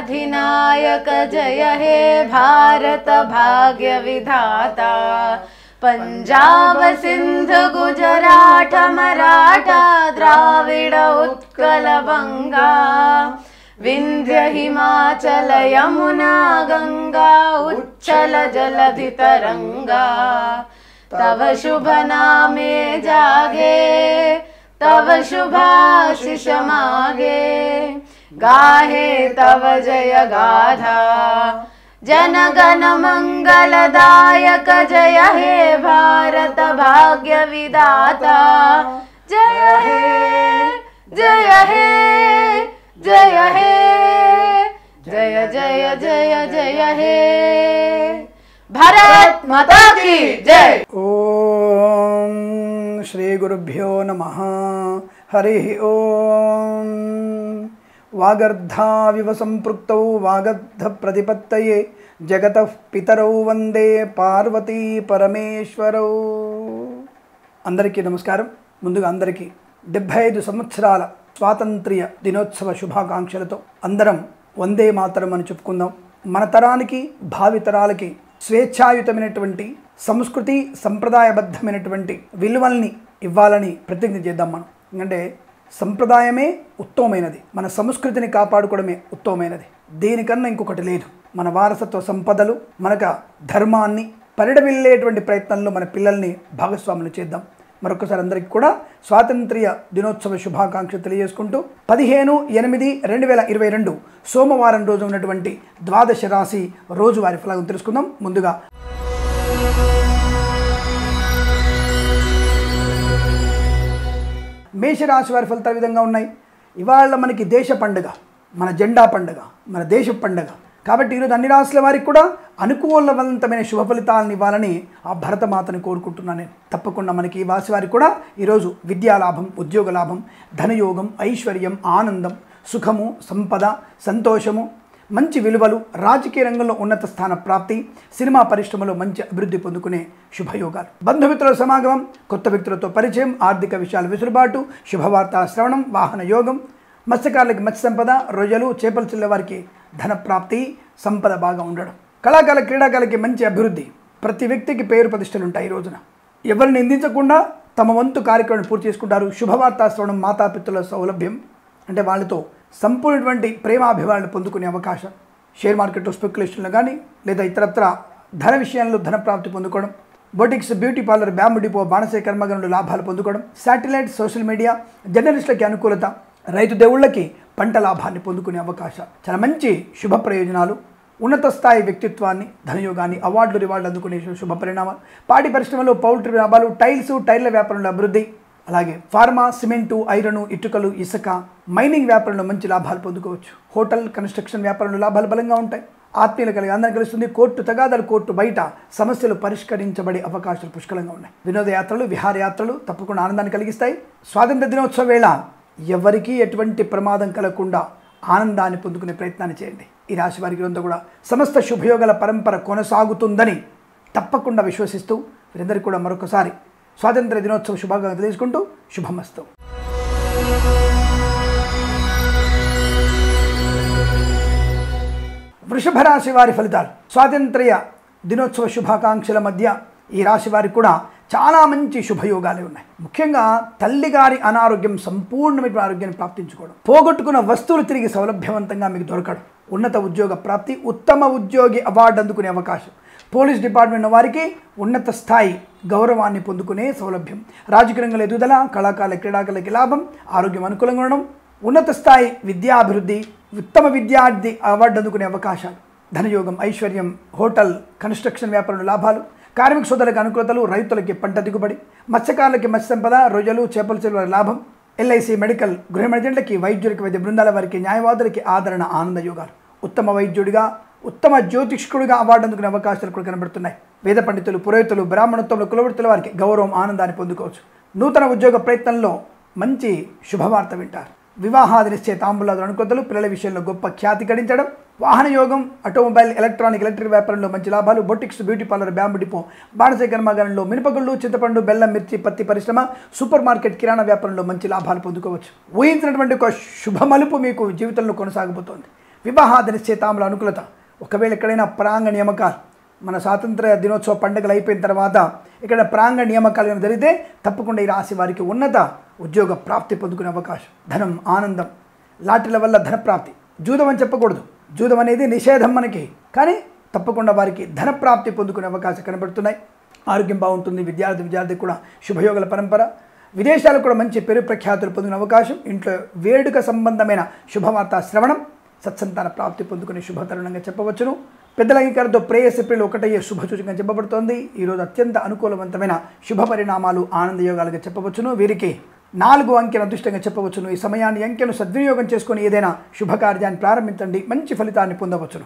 अधिनायक जय हे भारत भाग्य विधाता पंजाब सिंध गुजरात मराठा द्राविड उत्कल बंगा विंध्य हिमाचल यमुना गंगा उच्चल जलधि तरंगा तव शुभ नामे जागे तव शुभाशिष मागे गाहे तव जय गाधा जनगण मंगलदायक जय हे भारत भाग्य विदाता जय हे जय हे जय हे जय जय जय जय हे भारत माता की जय ఓం శ్రీ గురుభ్యో నమ హరి ఓం వాగర్ధావివ సంపృక్తౌ వాగర్ధ ప్రతిపత్తయే జగత పితరౌ వందే పార్వతీ పరమేశ్వరౌ అందరికీ నమస్కారం ముందుగా అందరికీ డెబ్భై ఐదు సంవత్సరాల స్వాతంత్ర్య దినోత్సవ శుభాకాంక్షలతో అందరం వందే మాతరం అని చెప్పుకుందాం మన తరానికి భావి తరాలకి స్వేచ్ఛాయుతమైనటువంటి సంస్కృతి సంప్రదాయబద్ధమైనటువంటి విలువల్ని ఇవ్వాలని ప్రతిజ్ఞ చేద్దాం మనం ఎందుకంటే సంప్రదాయమే ఉత్తమమైనది మన సంస్కృతిని కాపాడుకోవడమే ఉత్తమమైనది దీనికన్నా ఇంకొకటి లేదు మన వారసత్వ సంపదలు మనక ధర్మాన్ని పరిడవిల్లేటువంటి ప్రయత్నంలో మన పిల్లల్ని భాగస్వాములు చేద్దాం మరొకసారి అందరికీ కూడా స్వాతంత్ర్య దినోత్సవ శుభాకాంక్షలు తెలియజేసుకుంటూ పదిహేను ఎనిమిది రెండు వేల ఇరవై రెండు సోమవారం రోజు ఉన్నటువంటి ద్వాదశ రాశి రోజువారి ఫలం తెలుసుకుందాం ముందుగా మేషరాశి వారి ఫలితాలు ఈ విధంగా ఉన్నాయి ఇవాళ మనకి దేశ పండుగ మన జెండా పండుగ మన దేశ పండుగ కాబట్టి ఈరోజు అన్ని రాశుల వారికి కూడా అనుకూలవంతమైన శుభ ఫలితాలను ఇవ్వాలని ఆ భరతమాతని కోరుకుంటున్నాను నేను తప్పకుండా మనకి ఈ రాశి వారికి కూడా ఈరోజు విద్యా లాభం ఉద్యోగ లాభం ధనయోగం ఐశ్వర్యం ఆనందం సుఖము సంపద సంతోషము మంచి విలువలు రాజకీయ రంగంలో ఉన్నత స్థాన ప్రాప్తి సినిమా పరిశ్రమలో మంచి అభివృద్ధి పొందుకునే శుభయోగాలు బంధుమిత్రుల సమాగమం కొత్త వ్యక్తులతో పరిచయం ఆర్థిక విషయాల వెసులుబాటు శుభవార్త శ్రవణం వాహన యోగం మత్స్యకారులకి మత్స్య సంపద రొయ్యలు చేపలు చిల్లే వారికి ధన ప్రాప్తి సంపద బాగా ఉండడం కళాకాల క్రీడాకారులకి మంచి అభివృద్ధి ప్రతి వ్యక్తికి పేరు ప్రతిష్టలు ఉంటాయి ఈ రోజున ఎవరిని నిందించకుండా తమ వంతు కార్యక్రమాన్ని పూర్తి చేసుకుంటారు శుభవార్త శ్రవణం మాతాపిత్రుల సౌలభ్యం అంటే వాళ్ళతో సంపూర్ణటువంటి ప్రేమాభిమానాన్ని పొందుకునే అవకాశం షేర్ మార్కెట్లో స్పెక్యులేషన్లో కానీ లేదా ఇతరత్ర ధన విషయాల్లో ధన ప్రాప్తి పొందుకోవడం boutiques beauty parlour bamboo depot బాణసే కర్మగనులు లాభాలు పొందుకోవడం శాటిలైట్ సోషల్ మీడియా జర్నలిస్టులకి అనుకూలత రైతు దేవుళ్ళకి పంట లాభాన్ని పొందుకునే అవకాశం చాలా మంచి శుభ ప్రయోజనాలు ఉన్నత స్థాయి వ్యక్తిత్వాన్ని ధనయోగాన్ని అవార్డులు రివార్డులు అందుకునే శుభ పరిణామాలు పాడి పరిశ్రమలో పౌల్ట్రీ లాభాలు టైల్స్ టైర్ల వ్యాపారంలో అభివృద్ధి అలాగే ఫార్మా సిమెంటు ఐరను ఇటుకలు ఇసుక మైనింగ్ వ్యాపారంలో మంచి లాభాలు పొందుకోవచ్చు హోటల్ కన్స్ట్రక్షన్ వ్యాపారంలో లాభాలు బలంగా ఉంటాయి ఆత్మీయులు కలిగి అందరం కలుస్తుంది కోర్టు తగాదాలు కోర్టు బయట సమస్యలు పరిష్కరించబడే అవకాశాలు పుష్కలంగా ఉన్నాయి వినోదయాత్రలు విహారయాత్రలు తప్పకుండా ఆనందాన్ని కలిగిస్తాయి స్వాతంత్ర దినోత్సవ వేళ ఎవరికీ ఎటువంటి ప్రమాదం కలగకుండా ఆనందాన్ని పొందుకునే ప్రయత్నాన్ని చేయండి ఈ రాశి వారికి అంతా కూడా సమస్త శుభయోగాల పరంపర కొనసాగుతుందని తప్పకుండా విశ్వసిస్తూ వీరందరికీ కూడా మరొకసారి స్వాతంత్ర దినోత్సవ శుభాకాంక్షలు తెలుసుకుంటూ శుభమస్తు వృషభ రాశి వారి ఫలితాలు స్వాతంత్ర్య దినోత్సవ శుభాకాంక్షల మధ్య ఈ రాశి వారికి కూడా చాలా మంచి శుభయోగాలు ఉన్నాయి ముఖ్యంగా తల్లిగారి అనారోగ్యం సంపూర్ణమైన ఆరోగ్యాన్ని ప్రాప్తించుకోవడం పోగొట్టుకున్న వస్తువులు తిరిగి సౌలభ్యవంతంగా మీకు దొరకడం ఉన్నత ఉద్యోగ ప్రాప్తి ఉత్తమ ఉద్యోగి అవార్డు అందుకునే అవకాశం పోలీస్ డిపార్ట్మెంట్ వారికి ఉన్నత స్థాయి గౌరవాన్ని పొందుకునే సౌలభ్యం రాజకీయ రంగంలో ఎదుగుదల కళాకారుల క్రీడాకారులకి లాభం ఆరోగ్యం అనుకూలంగా ఉండడం ఉన్నత స్థాయి విద్యాభివృద్ధి ఉత్తమ విద్యార్థి అవార్డు అందుకునే అవకాశాలు ధనయోగం ఐశ్వర్యం హోటల్ కన్స్ట్రక్షన్ వ్యాపారంలో లాభాలు కార్మిక సోదరులకు అనుకూలతలు రైతులకి పంట దిగుబడి మత్స్యకారులకి మత్స్య సంపద రొయ్యలు చేపల చెరువుల లాభం ఎల్ఐసి మెడికల్ గృహ మెడిజెంట్లకి వైద్యులకి వైద్య బృందాల వారికి న్యాయవాదులకి ఆదరణ ఆనంద యోగాలు ఉత్తమ వైద్యుడిగా ఉత్తమ జ్యోతిష్కుడిగా అవార్డు అందుకునే అవకాశాలు కూడా కనబడుతున్నాయి వేద పండితులు పురోహితులు బ్రాహ్మణత్వంలో కులవృత్తుల వారికి గౌరవం ఆనందాన్ని పొందుకోవచ్చు నూతన ఉద్యోగ ప్రయత్నంలో మంచి శుభవార్త వింటారు వివాహాది నిశ్చయ తాంబూలాదులు అనుకొద్దలు పిల్లల విషయంలో గొప్ప ఖ్యాతి గడించడం వాహన యోగం ఆటోమొబైల్ ఎలక్ట్రానిక్ ఎలక్ట్రిక్ వ్యాపారంలో మంచి లాభాలు boutiques beauty parlour bamboo depot బాణస కర్మాగారంలో మినపగుళ్ళు చింతపండు బెల్లం మిర్చి పత్తి పరిశ్రమ సూపర్ మార్కెట్ కిరాణా వ్యాపారంలో మంచి లాభాలు పొందుకోవచ్చు ఊహించినటువంటి ఒక శుభ మలుపు మీకు జీవితంలో కొనసాగబోతోంది వివాహాది నిశ్చయితాముల అనుకూలత ఒకవేళ ఎక్కడైనా ప్రాంగ నియామకాలు మన స్వాతంత్ర దినోత్సవ పండుగలు అయిపోయిన తర్వాత ఇక్కడ ప్రాంగ నియామకాలు కనుక జరిగితే తప్పకుండా ఈ రాశి వారికి ఉన్నత ఉద్యోగ ప్రాప్తి పొందుకునే అవకాశం ధనం ఆనందం లాటరీల వల్ల ధన ప్రాప్తి జూదం అని చెప్పకూడదు జూదం అనేది నిషేధం మనకి కానీ తప్పకుండా వారికి ధన ప్రాప్తి పొందుకునే అవకాశం కనబడుతున్నాయి ఆరోగ్యం బాగుంటుంది విద్యార్థి విద్యార్థి కూడా శుభయోగల పరంపర విదేశాలకు కూడా మంచి పేరు ప్రఖ్యాతులు పొందిన అవకాశం ఇంట్లో వేడుక సంబంధమైన శుభవార్త శ్రవణం సత్సంతాన ప్రాప్తి పొందుకునే శుభతరుణంగా చెప్పవచ్చును పెద్దల అంగీకారంతో ప్రేయస్ ఏప్రిల్ ఒకటయ్యే శుభ సూచకంగా చెప్పబడుతోంది ఈరోజు అత్యంత అనుకూలవంతమైన శుభ పరిణామాలు ఆనందయోగాలుగా చెప్పవచ్చును వీరికి నాలుగు అంకెను అదృష్టంగా చెప్పవచ్చును ఈ సమయాన్ని అంకెను సద్వినియోగం చేసుకొని ఏదైనా శుభకార్యాన్ని ప్రారంభించండి మంచి ఫలితాన్ని పొందవచ్చును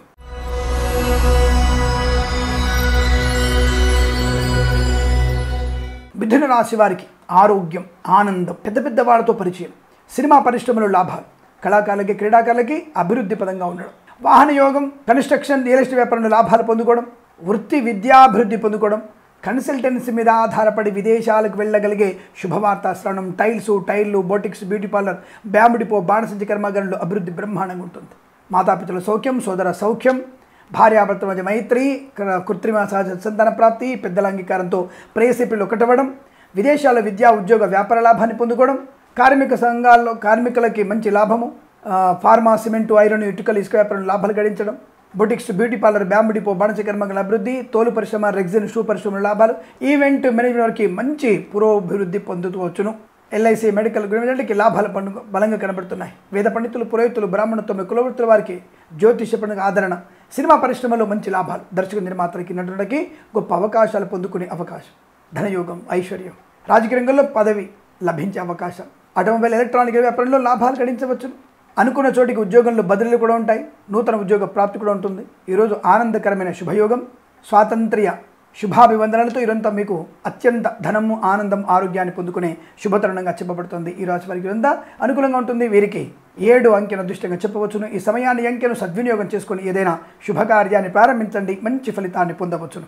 మిథున రాశి వారికి ఆరోగ్యం ఆనందం పెద్ద పెద్ద వాళ్ళతో పరిచయం సినిమా పరిశ్రమలో లాభాలు కళాకారులకి క్రీడాకారులకి అభివృద్ధి పదంగా ఉండడం వాహన యోగం కన్స్ట్రక్షన్ రియల్ ఎస్టేట్ వ్యాపారంలో లాభాలు పొందుకోవడం వృత్తి విద్యాభివృద్ధి పొందుకోవడం కన్సల్టెన్సీ మీద ఆధారపడి విదేశాలకు వెళ్ళగలిగే శుభవార్త శ్రవణం టైల్స్ టైర్లు బోటిక్స్ బ్యూటీ పార్లర్ బ్యాంబుడిపో బాణసంచి కర్మాగారంలో అభివృద్ధి బ్రహ్మాండంగా ఉంటుంది మాతాపితల సౌఖ్యం సోదర సౌఖ్యం భార్యాభర్త మధ్య మైత్రి కృ- కృత్రిమ సహజ సంతాన ప్రాప్తి పెద్దల అంగీకారంతో ప్రేసిపిలు ఒకటవ్వడం విదేశాల విద్యా ఉద్యోగ వ్యాపార లాభాన్ని పొందుకోవడం కార్మిక సంఘాల్లో కార్మికులకి మంచి లాభము ఆ, ఫార్మా సిమెంటు ఐరన్ ఇటుకలు ఇసుక వ్యాపారం లాభాలు గడించడం boutiques beauty parlour bamboo depot బాణస కర్మగల అభివృద్ధి తోలు పరిశ్రమ రెగ్జిన్ షూ పరిశ్రమ లాభాలు ఈవెంట్ మేనేజ్మెంట్ వారికి మంచి పురోభివృద్ధి పొందుతవచ్చును ఎల్ఐసి మెడికల్ గురించి లాభాలు పండుగ బలంగా కనబడుతున్నాయి వేద పండితులు పురోహితులు బ్రాహ్మణత్వం కులవృత్తుల వారికి జ్యోతిష పండుగ ఆదరణ సినిమా పరిశ్రమలో మంచి లాభాలు దర్శక నిర్మాతలకి నటులకి గొప్ప అవకాశాలు పొందుకునే అవకాశం ధనయోగం ఐశ్వర్యం రాజకీయ రంగంలో పదవి లభించే అవకాశం ఆటోమొబైల్ ఎలక్ట్రానిక్ వ్యాపారంలో లాభాలు గడించవచ్చు అనుకున్న చోటికి ఉద్యోగంలో బదిలీలు కూడా ఉంటాయి నూతన ఉద్యోగ ప్రాప్తి కూడా ఉంటుంది ఈరోజు ఆనందకరమైన శుభయోగం స్వాతంత్ర్య శుభాభివందనలతో ఇదంతా మీకు అత్యంత ధనము ఆనందం ఆరోగ్యాన్ని పొందుకునే శుభతరుణంగా చెప్పబడుతుంది ఈ రాశి వారికి ఇదంతా అనుకూలంగా ఉంటుంది వీరికి ఏడు అంకెను అదృష్టంగా చెప్పవచ్చును ఈ సమయాన్ని అంకెను సద్వినియోగం చేసుకుని ఏదైనా శుభకార్యాన్ని ప్రారంభించండి మంచి ఫలితాన్ని పొందవచ్చును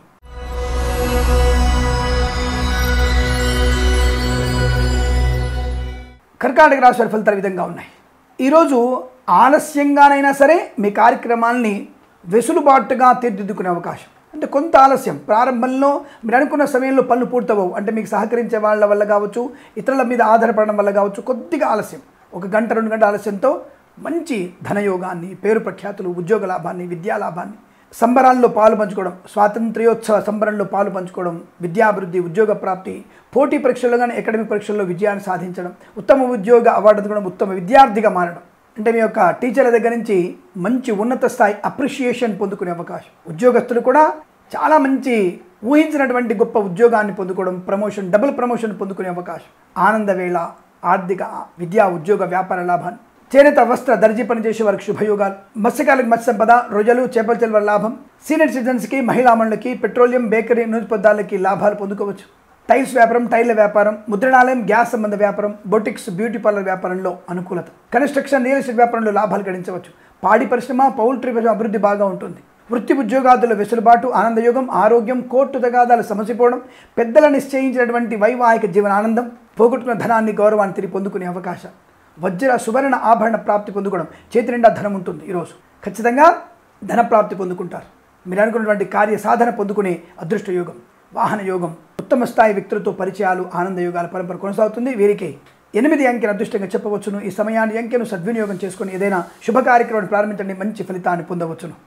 కర్కాటక రాశి వారి ఫలితాలు ఈ విధంగా ఉన్నాయి ఈరోజు ఆలస్యంగానైనా సరే మీ కార్యక్రమాల్ని వెసులుబాటుగా తీర్చిదిద్దుకునే అవకాశం అంటే కొంత ఆలస్యం ప్రారంభంలో మీరు అనుకున్న సమయంలో పనులు పూర్తవవు అంటే మీకు సహకరించే వాళ్ళ వల్ల కావచ్చు ఇతరుల మీద ఆధారపడడం వల్ల కావచ్చు కొద్దిగా ఆలస్యం ఒక గంట రెండు గంటల ఆలస్యంతో మంచి ధనయోగాన్ని పేరు ప్రఖ్యాతులు ఉద్యోగ లాభాన్ని విద్యా లాభాన్ని సంబరాల్లో పాలు పంచుకోవడం స్వాతంత్ర్యోత్సవ సంబరంలో పాలు పంచుకోవడం విద్యాభివృద్ధి ఉద్యోగ ప్రాప్తి పోటీ పరీక్షల్లో కానీ అకాడమిక్ పరీక్షల్లో విజయాన్ని సాధించడం ఉత్తమ ఉద్యోగ అవార్డు అందుకోవడం ఉత్తమ విద్యార్థిగా మారడం అంటే మీ యొక్క టీచర్ల దగ్గర నుంచి మంచి ఉన్నత స్థాయి అప్రిషియేషన్ పొందుకునే అవకాశం ఉద్యోగస్తులు కూడా చాలా మంచి ఊహించినటువంటి గొప్ప ఉద్యోగాన్ని పొందుకోవడం ప్రమోషన్ డబుల్ ప్రమోషన్ పొందుకునే అవకాశం ఆనందవేళ ఆర్థిక విద్యా ఉద్యోగ వ్యాపార లాభాన్ని చేనేత వస్త్ర దర్జీ పనిచేసే వారికి శుభయోగాలు మత్స్యకారులకు మత్స్య సంపద రొయ్యలు చేపల చెల్వ లాభం సీనియర్ సిటిజన్స్కి మహిళామణులకి పెట్రోలియం బేకరీ నూనె పదార్థాలకి లాభాలు పొందుకోవచ్చు టైల్స్ వ్యాపారం టైర్ల వ్యాపారం ముద్రణాలయం గ్యాస్ సంబంధ వ్యాపారం బొటిక్స్ బ్యూటీ పార్లర్ వ్యాపారంలో అనుకూలత కన్స్ట్రక్షన్ రియల్ ఎస్టేట్ వ్యాపారంలో లాభాలు గడించవచ్చు పాడి పరిశ్రమ పౌల్ట్రీ పరిశ్రమ అభివృద్ధి బాగా ఉంటుంది వృత్తి ఉద్యోగాదుల వెసులుబాటు ఆనందయోగం ఆరోగ్యం కోర్టు తగాదాలు సమసిపోవడం పెద్దల నిశ్చయించినటువంటి వైవాహిక జీవన ఆనందం పోగొట్టుకున్న ధనాన్ని గౌరవాన్ని తిరిగి పొందుకునే అవకాశం వజ్ర సువర్ణ ఆభరణ ప్రాప్తి పొందుకోవడం చేతి నిండా ధనం ఉంటుంది ఈరోజు ఖచ్చితంగా ధన ప్రాప్తి పొందుకుంటారు మీరు అనుకున్నటువంటి కార్య సాధన పొందుకునే అదృష్ట యోగం వాహన యోగం ఉత్తమ స్థాయి వ్యక్తులతో పరిచయాలు ఆనంద యోగాల పరంపర కొనసాగుతుంది వీరికి ఎనిమిది అంకెను అదృష్టంగా చెప్పవచ్చును ఈ సమయాన్ని అంకెను సద్వినియోగం చేసుకుని ఏదైనా శుభ కార్యక్రమాన్ని ప్రారంభించండి మంచి ఫలితాన్ని పొందవచ్చును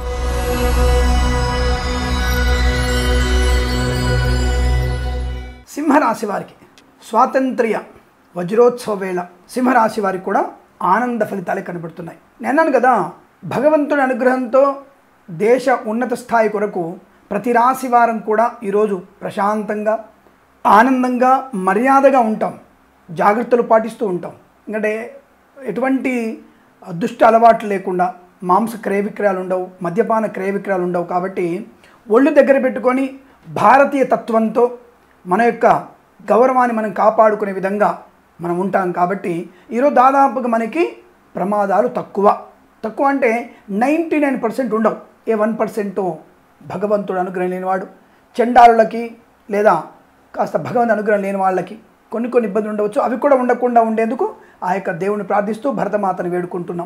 సింహరాశి వారికి స్వాతంత్ర్య వజ్రోత్సవ వేళ సింహరాశి వారికి కూడా ఆనంద ఫలితాలే కనబడుతున్నాయి నేను అన్నాను కదా భగవంతుడి అనుగ్రహంతో దేశ ఉన్నత స్థాయి కొరకు ప్రతి రాశి వారం కూడా ఈరోజు ప్రశాంతంగా ఆనందంగా మర్యాదగా ఉంటాం జాగ్రత్తలు పాటిస్తూ ఉంటాం ఎందుకంటే ఎటువంటి దుష్ట అలవాట్లు లేకుండా మాంస క్రయ విక్రయాలు ఉండవు మద్యపాన క్రయ విక్రయాలు ఉండవు కాబట్టి ఒళ్ళు దగ్గర పెట్టుకొని భారతీయ తత్వంతో మన యొక్క గౌరవాన్ని మనం కాపాడుకునే విధంగా మనం ఉంటాం కాబట్టి ఈరోజు దాదాపుగా మనకి ప్రమాదాలు తక్కువ తక్కువ అంటే నైంటీ నైన్ పర్సెంట్ ఉండవు ఏ వన్ పర్సెంట్ భగవంతుడు అనుగ్రహం లేనివాడు చండాలులకి లేదా కాస్త భగవంతు అనుగ్రహం లేని వాళ్ళకి కొన్ని కొన్ని ఇబ్బందులు ఉండవచ్చు అవి కూడా ఉండకుండా ఉండేందుకు ఆ యొక్క దేవుని ప్రార్థిస్తూ భరతమాతను వేడుకుంటున్నాం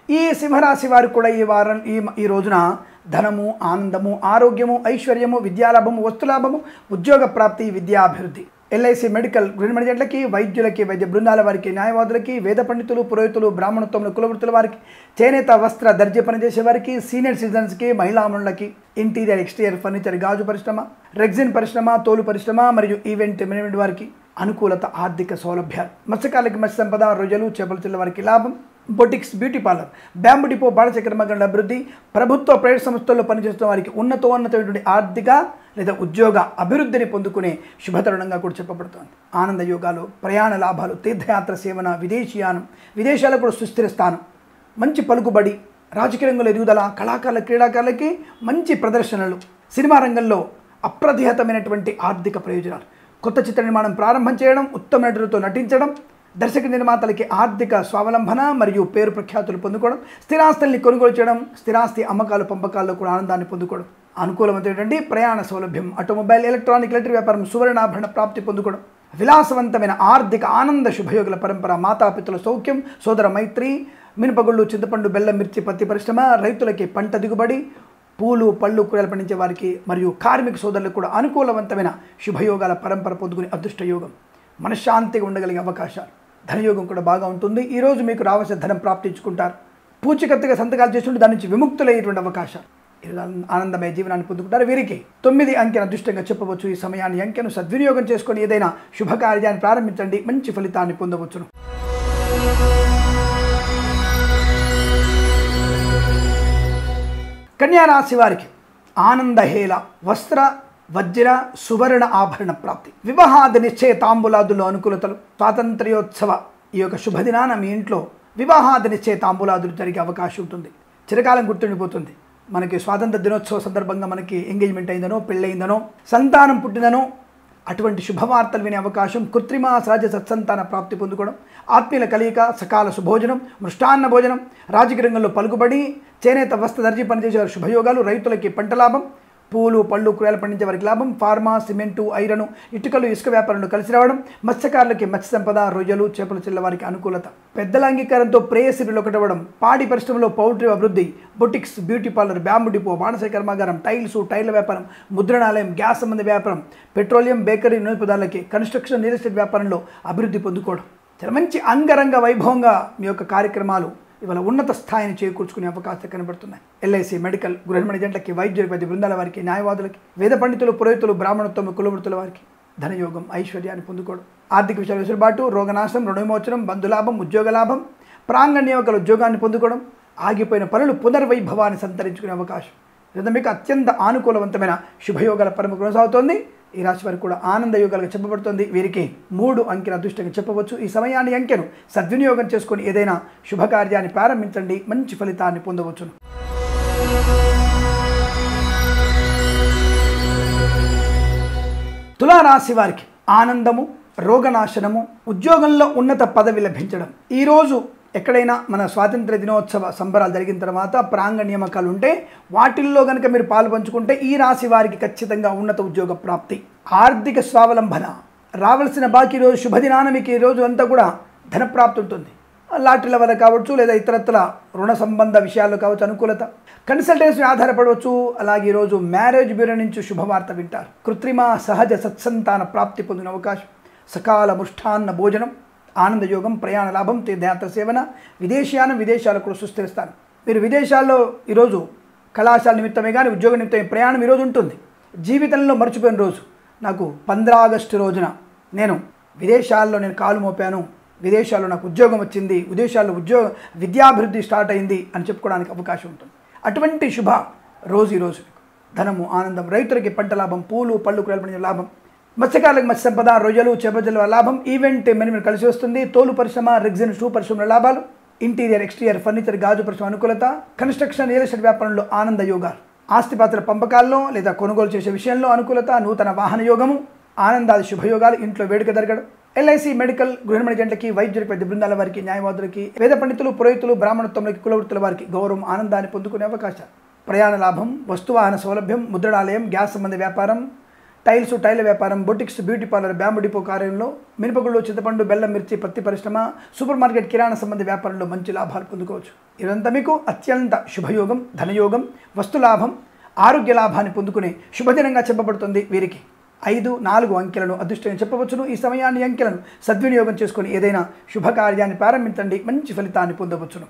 ఈ సింహరాశి వారు కూడా ఈ వారం ఈ ఈ రోజున ధనము ఆనందము ఆరోగ్యము ఐశ్వర్యము విద్యాలాభము వస్తులాభము ఉద్యోగ ప్రాప్తి విద్యాభివృద్ధి ఎల్ఐసి మెడికల్ గృహ మెడిజెంట్లకి వైద్యులకి వైద్య బృందాల వారికి న్యాయవాదులకి వేద పండితులు పురోహితులు బ్రాహ్మణత్వములు కులవృత్తుల వారికి చేనేత వస్త్ర దర్జీ పనిచేసే వారికి సీనియర్ సిటిజన్స్కి మహిళామణులకి ఇంటీరియర్ ఎక్స్టీరియర్ ఫర్నిచర్ గాజు పరిశ్రమ రెగ్జిన్ పరిశ్రమ తోలు పరిశ్రమ మరియు ఈవెంట్ మేనేజ్మెంట్ వారికి అనుకూలత ఆర్థిక సౌలభ్యాలు మత్స్యకారులకి మత్స్య సంపద రొయ్యలు చేపల చిల్ల వారికి లాభం boutiques beauty parlour bamboo depot బాణచక్రమగండ అభివృద్ధి ప్రభుత్వ ప్రైవేట్ సంస్థల్లో పనిచేస్తున్న వారికి ఉన్నతోన్నతమైనటువంటి ఆర్థిక లేదా ఉద్యోగ అభివృద్ధిని పొందుకునే శుభతరుణంగా కూడా చెప్పబడుతోంది ఆనంద యోగాలు ప్రయాణ లాభాలు తీర్థయాత్ర సేవన విదేశీయానం విదేశాలకు కూడా సుస్థిర స్థానం మంచి పలుకుబడి రాజకీయ రంగంలో ఎదుగుదల కళాకారుల క్రీడాకారులకి మంచి ప్రదర్శనలు సినిమా రంగంలో అప్రతిహతమైనటువంటి ఆర్థిక ప్రయోజనాలు కొత్త చిత్ర నిర్మాణం ప్రారంభం చేయడం ఉత్తమ నటులతో నటించడం దర్శక నిర్మాతలకి ఆర్థిక స్వావలంబన మరియు పేరు ప్రఖ్యాతులు పొందుకోవడం స్థిరాస్తుల్ని కొనుగోలు చేయడం స్థిరాస్తి అమ్మకాలు పంపకాల్లో కూడా ఆనందాన్ని పొందుకోవడం అనుకూలమైనటువంటి ప్రయాణ సౌలభ్యం ఆటోమొబైల్ ఎలక్ట్రానిక్ ఎలక్ట్రిక్ వ్యాపారం సువర్ణాభరణ ప్రాప్తి పొందుకోవడం విలాసవంతమైన ఆర్థిక ఆనంద శుభయోగుల పరంపర మాతాపితుల సౌఖ్యం సోదర మైత్రి మినపగుళ్ళు చింతపండు బెల్లం మిర్చి పత్తి పరిశ్రమ రైతులకి పంట దిగుబడి పూలు పళ్ళు కూరలు పండించే వారికి మరియు కార్మిక సోదరులకు కూడా అనుకూలవంతమైన శుభయోగాల పరంపర పొందుకునే అదృష్ట యోగం మనశ్శాంతిగా ఉండగలిగే అవకాశాలు ధనయోగం కూడా బాగా ఉంటుంది ఈరోజు మీకు రావాల్సిన ధనం ప్రాప్తించుకుంటారు పూచికత్తుగా సంతకాలు చేస్తుంటే దాని నుంచి విముక్తులయ్యేటువంటి అవకాశాలు ఈరోజు ఆనంద- ఆనందమయ జీవనాన్ని పొందుకుంటారు వీరికి తొమ్మిది అంకెను అదృష్టంగా చెప్పవచ్చు ఈ సమయాన్ని ఈ అంకెను సద్వినియోగం చేసుకొని ఏదైనా శుభకార్యాన్ని ప్రారంభించండి మంచి ఫలితాన్ని పొందవచ్చును కన్యా రాశి వారికి ఆనందహేళ వస్త్ర వజ్ర సువర్ణ ఆభరణ ప్రాప్తి వివాహాది నిశ్చయ తాంబూలాదుల్లో అనుకూలతలు స్వాతంత్ర్యోత్సవ ఈ యొక్క శుభదినాన మీ ఇంట్లో వివాహాది నిశ్చయ తాంబూలాదులు జరిగే అవకాశం ఉంటుంది చిరకాలం గుర్తుండిపోతుంది మనకి స్వాతంత్ర దినోత్సవ సందర్భంగా మనకి ఎంగేజ్మెంట్ అయిందనో పెళ్ళయిందనో సంతానం పుట్టిందనో అటువంటి శుభవార్తలు వినే అవకాశం కృత్రిమ సహజ సత్సంతాన ప్రాప్తి పొందుకోవడం ఆత్మీయుల కలయిక సకాల సుభోజనం మృష్టాన్న భోజనం రాజకీయ రంగంలో పలుకుబడి చేనేత వస్త్ర దర్జీ పనిచేసే వారి శుభయోగాలు రైతులకి పంట లాభం పూలు పళ్ళు కూరలు పండించే వారికి లాభం ఫార్మా సిమెంటు ఐరను ఇటుకలు ఇసుక వ్యాపారంలో కలిసి రావడం మత్స్యకారులకి మత్స్య సంపద రొయ్యలు చేపల చిల్ల వారికి అనుకూలత పెద్దల అంగీకారంతో ప్రేయసిరిలు ఒకటవడం పాడి పరిశ్రమలో పౌల్ట్రీ అభివృద్ధి boutiques beauty parlour bamboo depot బాణస కర్మాగారం టైల్స్ టైర్ల వ్యాపారం ముద్రణాలయం గ్యాస్ సంబంధ వ్యాపారం పెట్రోలియం బేకరీ నూనె పదార్థాలకి కన్స్ట్రక్షన్ రియల్ ఎస్టేట్ వ్యాపారంలో అభివృద్ధి పొందుకోవడం చాలా మంచి అంగరంగ వైభవంగా మీ యొక్క కార్యక్రమాలు ఇవాళ ఉన్నత స్థాయిని చేకూర్చుకునే అవకాశాలు కనబడుతున్నాయి ఎల్ఐసి మెడికల్ గృహమణి జంటలకి వైద్యుల వైద్య బృందాల వారికి న్యాయవాదులకి వేద పండితులు పురోహితులు బ్రాహ్మణత్వం కులవృత్తుల వారికి ధనయోగం ఐశ్వర్యాన్ని పొందుకోవడం ఆర్థిక విషయాల వెసులుబాటు రోగనాశనం రుణవిమోచనం బంధులాభం ఉద్యోగ లాభం ప్రాంగణ నియామకాల ఉద్యోగాన్ని పొందుకోవడం ఆగిపోయిన పనులు పునర్వైభవాన్ని సంతరించుకునే అవకాశం లేదా మీకు అత్యంత ఆనుకూలవంతమైన శుభయోగాల పరమ కొనసాగుతోంది ఈ రాశి వారికి కూడా ఆనంద యోగాలుగా చెప్పబడుతుంది వీరికి మూడు అంకెల అదృష్టంగా చెప్పవచ్చు ఈ సమయాన్ని అంకెను సద్వినియోగం చేసుకొని ఏదైనా శుభకార్యాన్ని ప్రారంభించండి మంచి ఫలితాన్ని పొందవచ్చును తులారాశి వారికి ఆనందము రోగనాశనము ఉద్యోగంలో ఉన్నత పదవి లభించడం ఈరోజు ఎక్కడైనా మన స్వాతంత్ర దినోత్సవ సంబరాలు జరిగిన తర్వాత ప్రాంగణ నియామకాలు ఉంటే వాటిల్లో కనుక మీరు పాలు పంచుకుంటే ఈ రాశి వారికి ఖచ్చితంగా ఉన్నత ఉద్యోగ ప్రాప్తి ఆర్థిక స్వావలంబన రావాల్సిన బాకీ రోజు శుభదినాన మీకు ఈ రోజు అంతా కూడా ధనప్రాప్తి ఉంటుంది లాటరీల వల్ల కావచ్చు లేదా ఇతరత్ర రుణ సంబంధ విషయాల్లో కావచ్చు అనుకూలత కన్సల్టెన్సీ ఆధారపడవచ్చు అలాగే ఈరోజు మ్యారేజ్ బ్యూరో నుంచి శుభవార్త వింటారు కృత్రిమ సహజ సత్సంతాన ప్రాప్తి పొందిన అవకాశం సకాల ముష్టాన్న భోజనం ఆనందయోగం ప్రయాణ లాభం తీర్థయాత్ర సేవన విదేశీయానం విదేశాలకు కూడా సుస్థిరిస్తాను మీరు విదేశాల్లో ఈరోజు కళాశాల నిమిత్తమే కానీ ఉద్యోగ నిమిత్తమే ప్రయాణం ఈరోజు ఉంటుంది జీవితంలో మర్చిపోయిన రోజు నాకు పంద్రా ఆగస్టు రోజున నేను విదేశాల్లో నేను కాలు మోపాను విదేశాల్లో నాకు ఉద్యోగం వచ్చింది విదేశాల్లో ఉద్యోగ విద్యాభివృద్ధి స్టార్ట్ అయింది అని చెప్పుకోవడానికి అవకాశం ఉంటుంది అటువంటి శుభ రోజు ఈరోజు మీకు ధనము ఆనందం రైతులకి పంట లాభం పూలు పళ్ళు కూరలు పండించే లాభం మత్స్యకారులకు మత్స్య సంపద రొయ్యలు చేపజల లాభం ఈవెంట్ మేనేజ్మెంట్ కలిసి వస్తుంది తోలు పరిశ్రమ రెగ్జిన్ షూ పరిశ్రమల లాభాలు ఇంటీరియర్ ఎక్స్టీరియర్ ఫర్నిచర్ గాజు పరిశ్రమ అనుకూలత కన్స్ట్రక్షన్ రియల్ ఎస్టేట్ వ్యాపారంలో ఆనంద యోగాలు ఆస్తిపాత్ర పంపకాల్లో లేదా కొనుగోలు చేసే విషయంలో అనుకూలత నూతన వాహన యోగము ఆనందాది శుభయోగాలు ఇంట్లో వేడుక జరగడం ఎల్ఐసి మెడికల్ గృహమణి జంటలకి వైద్యులకి పెద్ద బృందాల వారికి న్యాయవాదులకి వేద పండితులు పురోహితులు బ్రాహ్మణత్వంలోకి కులవృత్తుల వారికి గౌరవం ఆనందాన్ని పొందుకునే అవకాశాలు ప్రయాణ లాభం వస్తువాహన సౌలభ్యం ముద్రణాలయం గ్యాస్ సంబంధ వ్యాపారం టైల్స్ టైల్ వ్యాపారం boutiques beauty parlour bamboo depot కార్యంలో మినపగుళ్ళు చింతపండు బెల్లం మిర్చి పత్తి పరిశ్రమ సూపర్ మార్కెట్ కిరాణా సంబంధ వ్యాపారంలో మంచి లాభాలు పొందుకోవచ్చు ఇదంతా మీకు అత్యంత శుభయోగం ధనయోగం వస్తులాభం ఆరోగ్య లాభాన్ని పొందుకునే శుభదినంగా చెప్పబడుతుంది వీరికి ఐదు నాలుగు అంకెలను అదృష్టంగా చెప్పవచ్చును ఈ సమయాన్ని అంకెలను సద్వినియోగం చేసుకొని ఏదైనా శుభకార్యాన్ని ప్రారంభించండి మంచి ఫలితాన్ని పొందవచ్చును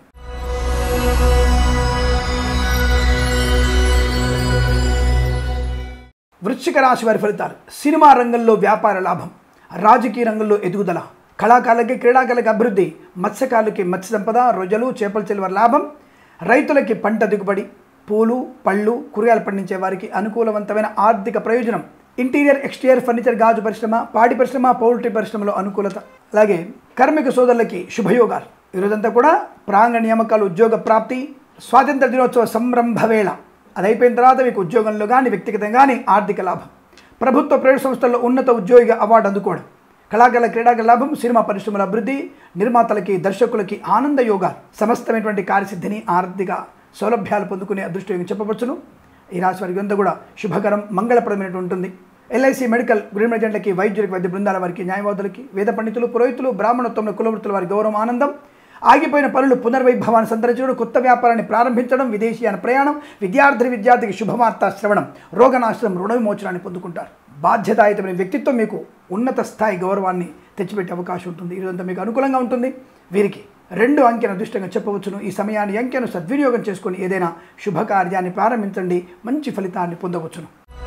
వృశ్చిక రాశి వారి ఫలితాలు సినిమా రంగంలో వ్యాపార లాభం రాజకీయ రంగంలో ఎదుగుదల కళాకారులకి క్రీడాకారులకి అభివృద్ధి మత్స్యకారులకి మత్స్య సంపద రొయ్యలు చేపల చెల్వర లాభం రైతులకి పంట దిగుబడి పూలు పళ్ళు కూరగాయలు పండించే వారికి అనుకూలవంతమైన ఆర్థిక ప్రయోజనం ఇంటీరియర్ ఎక్స్టీరియర్ ఫర్నిచర్ గాజు పరిశ్రమ పాడి పరిశ్రమ పౌల్ట్రీ పరిశ్రమలో అనుకూలత అలాగే కార్మిక సోదరులకి శుభయోగాలు ఈరోజంతా కూడా ప్రాంగణ నియామకాలు ఉద్యోగ ప్రాప్తి స్వాతంత్ర దినోత్సవ సంరంభ వేళ అది అయిపోయిన తర్వాత మీకు ఉద్యోగంలో కానీ వ్యక్తిగతంగా కానీ ఆర్థిక లాభం ప్రభుత్వ ప్రైవేట్ సంస్థల్లో ఉన్నత ఉద్యోగిగా అవార్డు అందుకోవడం కళాకారుల క్రీడాకారుల లాభం సినిమా పరిశ్రమల అభివృద్ధి నిర్మాతలకి దర్శకులకి ఆనంద యోగాలు సమస్తమైనటువంటి కార్యసిద్ధిని ఆర్థిక సౌలభ్యాలు పొందుకునే అదృష్టం చెప్పవచ్చును ఈ రాశి వారికి అంతా కూడా శుభకరం మంగళప్రదమైనటువంటి ఉంటుంది ఎల్ఐసి మెడికల్ గృహ ఏజెంట్లకి వైద్యులకి వైద్య బృందాల వారికి న్యాయవాదులకి వేద పండితులు పురోహితులు బ్రాహ్మణోత్తముల కులవృత్తుల వారి గౌరవం ఆనందం ఆగిపోయిన పనులు పునర్వైభవాన్ని సంతరించడం కొత్త వ్యాపారాన్ని ప్రారంభించడం విదేశీయాన ప్రయాణం విద్యార్థి విద్యార్థికి శుభవార్త శ్రవణం రోగనాశనం రుణ విమోచనాన్ని పొందుకుంటారు బాధ్యతాయుతమైన వ్యక్తిత్వం మీకు ఉన్నత స్థాయి గౌరవాన్ని తెచ్చిపెట్టే అవకాశం ఉంటుంది ఇదంతా మీకు అనుకూలంగా ఉంటుంది వీరికి రెండు అంకెను అదృష్టంగా చెప్పవచ్చును ఈ సమయాన్ని అంకెను సద్వినియోగం చేసుకొని ఏదైనా శుభకార్యాన్ని ప్రారంభించండి మంచి ఫలితాన్ని పొందవచ్చును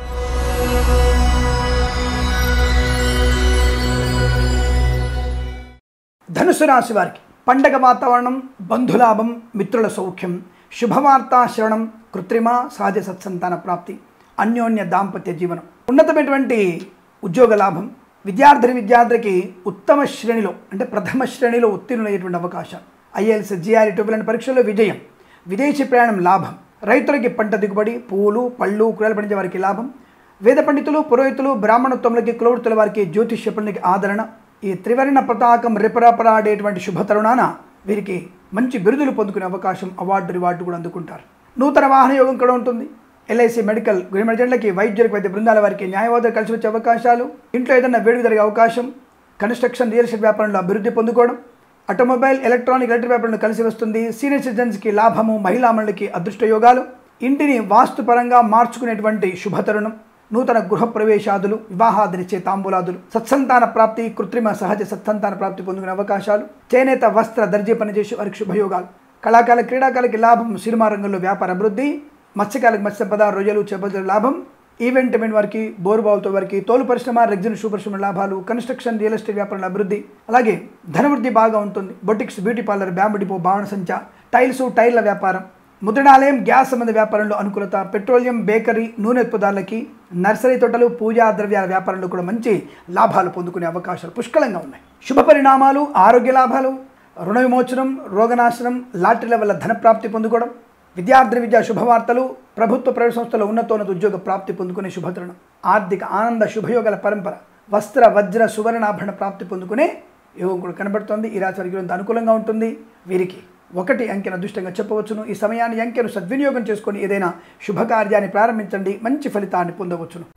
ధనుసు రాశి వారికి పండగ వాతావరణం బంధులాభం మిత్రుల సౌఖ్యం శుభవార్త శ్రవణం కృత్రిమ సహజ సత్సంతాన ప్రాప్తి అన్యోన్య దాంపత్య జీవనం ఉన్నతమైనటువంటి ఉద్యోగ లాభం విద్యార్థిని విద్యార్థికి ఉత్తమ శ్రేణిలో అంటే ప్రథమ శ్రేణిలో ఉత్తీర్ణులయ్యేటువంటి అవకాశం ఐఎల్స్ జిఆర్ఈ టూబులెంట్ పరీక్షల్లో విజయం విదేశీ ప్రయాణం లాభం రైతులకి పంట దిగుబడి పూలు పళ్ళు కూరలు పండించే వారికి లాభం వేద పండితులు పురోహితులు బ్రాహ్మణోత్తములకి కులవృత్తుల వారికి జ్యోతిష్య పనులకి ఆదరణ ఈ త్రివర్ణ పతాకం రెపరెపలాడేటువంటి శుభ తరుణాన వీరికి మంచి బిరుదులు పొందుకునే అవకాశం అవార్డు రివార్డు కూడా అందుకుంటారు నూతన వాహన యోగం కూడా ఉంటుంది ఎల్ఐసి మెడికల్ గృహమర్జెంట్లకి వైద్యులకు వైద్య బృందాల వారికి న్యాయవాదులు కలిసి వచ్చే అవకాశాలు ఇంట్లో ఏదైనా వేడుక జరిగే అవకాశం కన్స్ట్రక్షన్ రియల్ ఎస్టేట్ వ్యాపారంలో అభివృద్ధి పొందుకోవడం ఆటోమొబైల్ ఎలక్ట్రానిక్ ఎలక్ట్రిక్ వ్యాపారంలో కలిసి వస్తుంది సీనియర్ సిటిజన్స్కి లాభము మహిళామణులకి అదృష్ట యోగాలు ఇంటిని వాస్తుపరంగా మార్చుకునేటువంటి శుభతరుణం నూతన గృహ ప్రవేశాదులు వివాహాదినిచ్చే తాంబూలాదులు సత్సంతాన ప్రాప్తి కృత్రిమ సహజ సత్సంతాన ప్రాప్తి పొందుకునే అవకాశాలు చేనేత వస్త్ర దర్జీ పనిచేసే వారికి శుభయోగాలు కళాకారుల క్రీడాకారులకి లాభం సినిమా రంగంలో వ్యాపార అభివృద్ధి మత్స్యకారులకు మత్స్య సంపద రొయ్యలు చేపల లాభం ఈవెంట్ మెన్ వారికి బోరుబావుతో వారికి తోలు పరిశ్రమ రెగ్జిన్ షూ పరిశ్రమ లాభాలు కన్స్ట్రక్షన్ రియల్ ఎస్టేట్ వ్యాపారంలో అభివృద్ధి అలాగే ధనవృద్ధి బాగా ఉంటుంది boutiques beauty parlour bamboo depot బాణసంచ టైల్స్ టైర్ల వ్యాపారం ముద్రణాలయం గ్యాస్ సంబంధ వ్యాపారంలో అనుకూలత పెట్రోలియం బేకరీ నూనె ఉత్పదాలకి నర్సరీ తోటలు పూజా ద్రవ్యాల వ్యాపారంలో కూడా మంచి లాభాలు పొందుకునే అవకాశాలు పుష్కలంగా ఉన్నాయి శుభ పరిణామాలు ఆరోగ్య లాభాలు రుణ విమోచనం రోగనాశనం లాటరీల వల్ల ధన ప్రాప్తి పొందుకోవడం విద్యార్థి విద్యా శుభవార్తలు ప్రభుత్వ ప్రైవేట్ సంస్థల ఉన్నతోన్నత ఉద్యోగ ప్రాప్తి పొందుకునే శుభతరుణం ఆర్థిక ఆనంద శుభయోగాల పరంపర వస్త్ర వజ్ర సువర్ణాభరణ ప్రాప్తి పొందుకునే యోగం కూడా కనబడుతోంది ఈ రాశి వారికి కొంత అనుకూలంగా ఉంటుంది వీరికి ఒకటి అంకెను అదృష్టంగా చెప్పవచ్చును ఈ సమయాన్ని అంకెను సద్వినియోగం చేసుకొని ఏదైనా శుభకార్యాన్ని ప్రారంభించండి మంచి ఫలితాన్ని పొందవచ్చును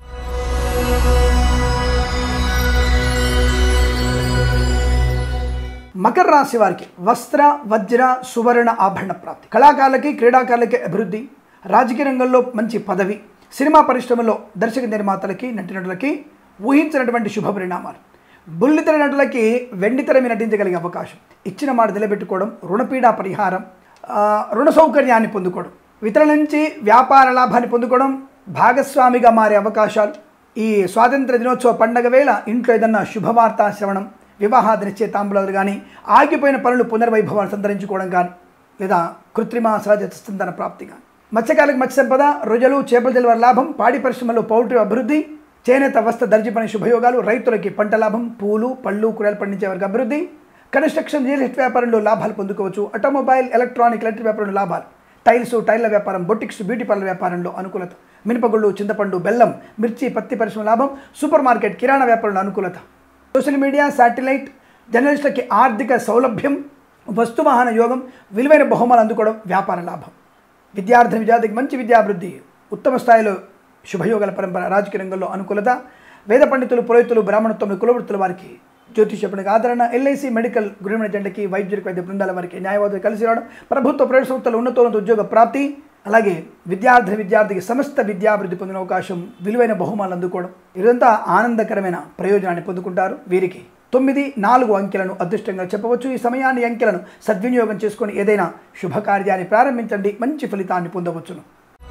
మకర రాశి వారికి వస్త్ర వజ్ర సువర్ణ ఆభరణ ప్రాప్తి కళాకారులకి క్రీడాకారులకి అభివృద్ధి రాజకీయ రంగంలో మంచి పదవి సినిమా పరిశ్రమలో దర్శక నిర్మాతలకి నటినటులకి ఊహించినటువంటి శుభ పరిణామాలు బుల్లితెర నటులకి వెండితెర మీద నటించగలిగే అవకాశం ఇచ్చిన మాట నిలబెట్టుకోవడం రుణపీడ పరిహారం ఆ, రుణ సౌకర్యాన్ని పొందుకోవడం ఇతరుల నుంచి వ్యాపార లాభాన్ని పొందుకోవడం భాగస్వామిగా మారే అవకాశాలు ఈ స్వాతంత్ర దినోత్సవ పండగ వేళ ఇంట్లో ఏదన్నా శుభవార్తా శ్రవణం వివాహాది నిశ్చయ తాంబూలాలు కానీ ఆగిపోయిన పనులు పునర్వైభవాన్ని సంతరించుకోవడం కానీ లేదా కృత్రిమ సహజ స్థితన ప్రాప్తి కానీ మత్స్యకారులకు మత్స్య సంపద రొయ్యలు చేపల జలవర లాభం పాడి పరిశ్రమలో పౌల్ట్రీ అభివృద్ధి చేనేత వస్త్ర దర్జీ పని శుభయోగాలు రైతులకి పంట లాభం పూలు పళ్ళు కూరలు పండించే వారికి అభివృద్ధి కన్స్ట్రక్షన్ రియల్ ఎస్టేట్ వ్యాపారంలో లాభాలు పొందుకోవచ్చు ఆటోమొబైల్ ఎలక్ట్రానిక్ ఎలక్ట్రిక్ వ్యాపారంలో లాభాలు టైల్స్ టైర్ల వ్యాపారం బొటిక్స్ బ్యూటీ పార్లర్ వ్యాపారంలో అనుకూలత మినపగుళ్ళు చింతపండు బెల్లం మిర్చి పత్తి పరిశ్రమ లాభం సూపర్ మార్కెట్ కిరాణా వ్యాపారంలో అనుకూలత సోషల్ మీడియా శాటిలైట్ జర్నలిస్టులకి ఆర్థిక సౌలభ్యం వస్తువాహన యోగం విలువైన బహుమాలు అందుకోవడం వ్యాపార లాభం విద్యార్థి విద్యార్థికి మంచి విద్యాభివృద్ధి ఉత్తమ స్థాయిలో శుభయోగాల పరంపర రాజకీయ రంగంలో అనుకూలత వేద పండితులు పురోహితులు బ్రాహ్మణత్వం కులవృత్తుల వారికి జ్యోతిష పండుగ ఆదరణ ఎల్ఐసి మెడికల్ గృహిణ జెండకి వైద్యులకు వైద్య బృందాల వారికి న్యాయవాదులు కలిసి రావడం ప్రభుత్వ ప్రైవేట్ సంస్థల ఉన్నతోన్నత ఉద్యోగ ప్రాప్తి అలాగే విద్యార్థి విద్యార్థికి సమస్త విద్యాభివృద్ధి పొందిన అవకాశం విలువైన బహుమానాలు అందుకోవడం ఇదంతా ఆనందకరమైన ప్రయోజనాన్ని పొందుకుంటారు వీరికి తొమ్మిది నాలుగు అంకెలను అదృష్టంగా చెప్పవచ్చు ఈ సమయాన్ని అంకెలను సద్వినియోగం చేసుకొని ఏదైనా శుభకార్యాన్ని ప్రారంభించండి మంచి ఫలితాన్ని పొందవచ్చును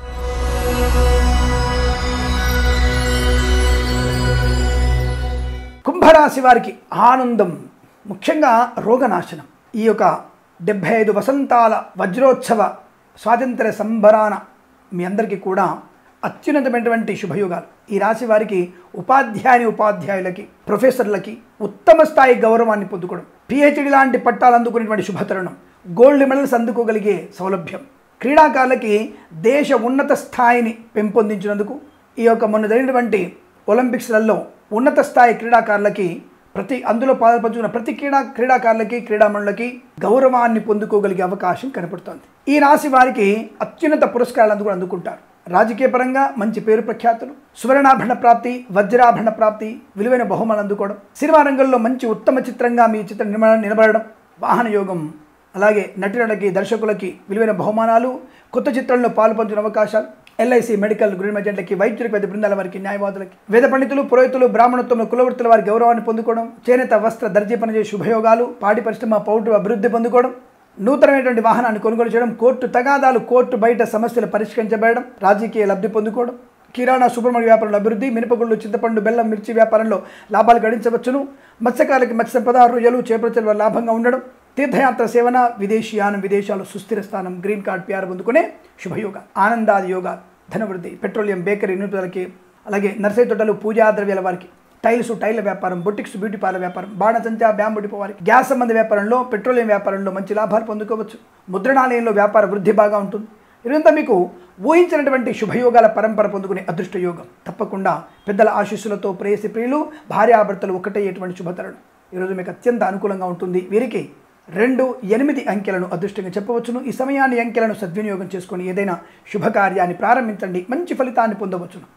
కుంభరాశి వారికి ఆనందం ముఖ్యంగా రోగనాశనం ఈ యొక్క డెబ్భై ఐదు వసంతాల వజ్రోత్సవ స్వాతంత్ర సంబరాన మీ అందరికీ కూడా అత్యున్నతమైనటువంటి శుభయుగాలు ఈ రాశి వారికి ఉపాధ్యాయుని ఉపాధ్యాయులకి ప్రొఫెసర్లకి ఉత్తమ స్థాయి గౌరవాన్ని పొందుకోవడం పిహెచ్డి లాంటి పట్టాలు అందుకునేటువంటి శుభతరుణం గోల్డ్ మెడల్స్ అందుకోగలిగే సౌలభ్యం క్రీడాకారులకి దేశ ఉన్నత స్థాయిని పెంపొందించినందుకు ఈ యొక్క మొన్న జరిగినటువంటి ఒలింపిక్స్లలో ఉన్నత స్థాయి క్రీడాకారులకి ప్రతి అందులో పాల్పంచుకున్న ప్రతి క్రీడా క్రీడాకారులకి క్రీడామణులకి గౌరవాన్ని పొందుకోగలిగే అవకాశం కనపడుతోంది ఈ రాశి వారికి అత్యున్నత పురస్కారాలు అందుకు అందుకుంటారు రాజకీయ పరంగా మంచి పేరు ప్రఖ్యాతులు సువర్ణాభరణ ప్రాప్తి వజ్రాభరణ ప్రాప్తి విలువైన బహుమానం అందుకోవడం సినిమా రంగంలో మంచి ఉత్తమ చిత్రంగా మీ చిత్రం నిర్మాణం నిలబడడం వాహన యోగం అలాగే నటులకి దర్శకులకి విలువైన బహుమానాలు కొత్త చిత్రంలో పాల్పంచిన అవకాశాలు ఎల్ఐసి మెడికల్ గృహ ఏజెంట్లకి వైద్యులకి పెద్ద బృందాల వారికి న్యాయవాదులకి వేద పండితులు పురోహితులు బ్రాహ్మణత్వంలో కులవృత్తుల వారి గౌరవాన్ని పొందుకోవడం చేనేత వస్త్ర దర్జీ పనిచేసే శుభయోగాలు పాడి పరిశ్రమ పౌటు అభివృద్ధి పొందుకోవడం నూతనమైనటువంటి వాహనాన్ని కొనుగోలు చేయడం కోర్టు తగాదాలు కోర్టు బయట సమస్యలు పరిష్కరించబడడం రాజకీయ లబ్ధి పొందుకోవడం కిరాణా సూపర్మార్కెట్ వ్యాపారంలో అభివృద్ధి మినపగుళ్ళు చింతపండు బెల్లం మిర్చి వ్యాపారంలో లాభాలు గడించవచ్చును మత్స్యకారులకి మత్స్య సంపద రొయ్యలు చేపల చెరువుల లాభంగా ఉండడం తీర్థయాత్ర సేవన విదేశీయానం విదేశాలు సుస్థిర స్థానం గ్రీన్ కార్డ్ పిఆర్ పొందుకునే శుభయోగ ఆనందాది యోగా ధనవృద్ధి పెట్రోలియం బేకరీ నిపుణులకి అలాగే నర్సరీ తోటలు పూజా ద్రవ్యాల వారికి టైల్స్ టైల్ వ్యాపారం బొటిక్స్ బ్యూటీ పార్లర్ వ్యాపారం బాణసంచా బ్యాంబు డిపో వారికి గ్యాస్ సంబంధ వ్యాపారంలో పెట్రోలియం వ్యాపారంలో మంచి లాభాలు పొందుకోవచ్చు ముద్రణాలయంలో వ్యాపార వృద్ధి బాగా ఉంటుంది ఇదంతా మీకు ఊహించినటువంటి శుభయోగాల పరంపర పొందుకునే అదృష్ట యోగం తప్పకుండా పెద్దల ఆశీస్సులతో ప్రేయసి ప్రియులు భార్యాభర్తలు ఒకటయ్యేటువంటి శుభతరుణం ఈరోజు మీకు అత్యంత అనుకూలంగా ఉంటుంది వీరికి రెండు ఎనిమిది అంకెలను అదృష్టంగా చెప్పవచ్చును ఈ సమయాన్ని అంకెలను సద్వినియోగం చేసుకొని ఏదైనా శుభకార్యాన్ని ప్రారంభించండి మంచి ఫలితాన్ని పొందవచ్చును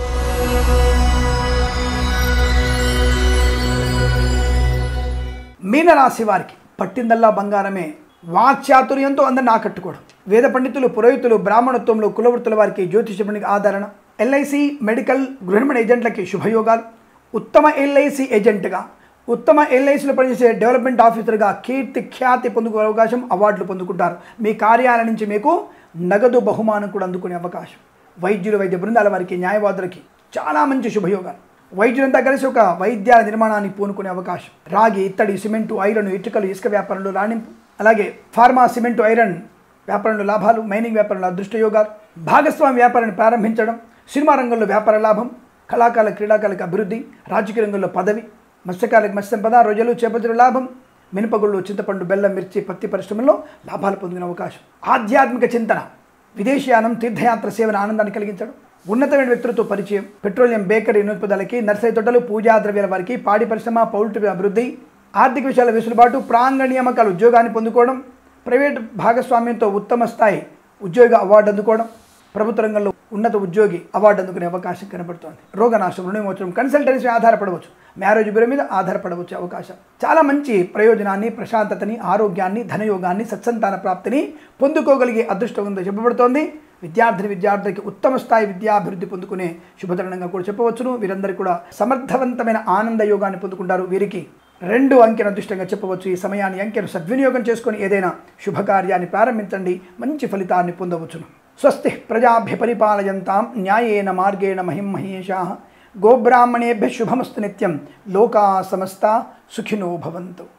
మీనరాశి వారికి పట్టిందల్లా బంగారమే వాక్చాతుర్యంతో అందరిని ఆకట్టుకోవడం వేద పండితులు పురోహితులు బ్రాహ్మణత్వంలో కులవృత్తుల వారికి జ్యోతిష పండిత ఆదరణ ఎల్ఐసి మెడికల్ గృహమణ ఏజెంట్లకి శుభయోగాలు ఉత్తమ ఎల్ఐసి ఏజెంట్గా ఉత్తమ ఎల్ఐసిలో పనిచేసే డెవలప్మెంట్ ఆఫీసర్గా కీర్తి ఖ్యాతి పొందుకునే అవకాశం అవార్డులు పొందుకుంటారు మీ కార్యాలయం నుంచి మీకు నగదు బహుమానం కూడా అందుకునే అవకాశం వైద్యులు వైద్య బృందాల వారికి న్యాయవాదులకి చాలా మంచి శుభయోగాలు వైద్యులంతా కలిసి ఒక వైద్యాల నిర్మాణాన్ని పూనుకునే అవకాశం రాగి ఇత్తడి సిమెంటు ఐరన్ ఇటుకలు ఇసుక వ్యాపారంలో రాణింపు అలాగే ఫార్మా సిమెంటు ఐరన్ వ్యాపారంలో లాభాలు మైనింగ్ వ్యాపారంలో అదృష్ట యోగాలు భాగస్వామి వ్యాపారాన్ని ప్రారంభించడం సినిమా రంగంలో వ్యాపార లాభం కళాకారుల క్రీడాకారులకు అభివృద్ధి రాజకీయ రంగంలో పదవి మత్స్యకారులకు మత్స్య సంపద రొయ్యలు చేపల లాభం మినపగుళ్ళు చింతపండు బెల్లం మిర్చి పత్తి పరిశ్రమల్లో లాభాలు పొందిన అవకాశం ఆధ్యాత్మిక చింతన విదేశీయానం తీర్థయాత్ర సేవన ఆనందాన్ని కలిగించడం ఉన్నతమైన వ్యక్తులతో పరిచయం పెట్రోలియం బేకరీ నిలుపుదలకి నర్సరీ తోటలు పూజా ద్రవ్యాల వారికి పాడి పరిశ్రమ పౌల్ట్రీ అభివృద్ధి ఆర్థిక విషయాల వెసులుబాటు ప్రాంగణ నియామకాల ఉద్యోగాన్ని పొందుకోవడం ప్రైవేట్ భాగస్వామ్యంతో ఉత్తమ స్థాయి ఉద్యోగ అవార్డు అందుకోవడం ప్రభుత్వ రంగంలో ఉన్నత ఉద్యోగి అవార్డు అందుకునే అవకాశం కనబడుతోంది రోగనాశం రుణమోచనం కన్సల్టెన్సీ ఆధారపడవచ్చు మ్యారేజ్ బ్యూరో మీద ఆధారపడవచ్చు అవకాశం చాలా మంచి ప్రయోజనాన్ని ప్రశాంతతని ఆరోగ్యాన్ని ధనయోగాన్ని సత్సంతాన ప్రాప్తిని పొందుకోగలిగే అదృష్టం ఉందో చెప్పబడుతోంది విద్యార్థిని విద్యార్థులకి ఉత్తమ స్థాయి విద్యాభివృద్ధి పొందుకునే శుభతరుణంగా కూడా చెప్పవచ్చును వీరందరూ కూడా సమర్థవంతమైన ఆనంద యోగాన్ని పొందుకుంటారు వీరికి రెండు అంకెను అదృష్టంగా చెప్పవచ్చు ఈ సమయాన్ని అంకెను సద్వినియోగం చేసుకొని ఏదైనా శుభకార్యాన్ని ప్రారంభించండి మంచి ఫలితాన్ని పొందవచ్చును స్వస్తి ప్రజాభ్య పరిపాలయంతాం న్యాయేన మార్గేణ మహిం మహేషా గోబ్రాహ్మణేభ్య శుభమస్తు నిత్యం లోకా సమస్త సుఖినో భవంతు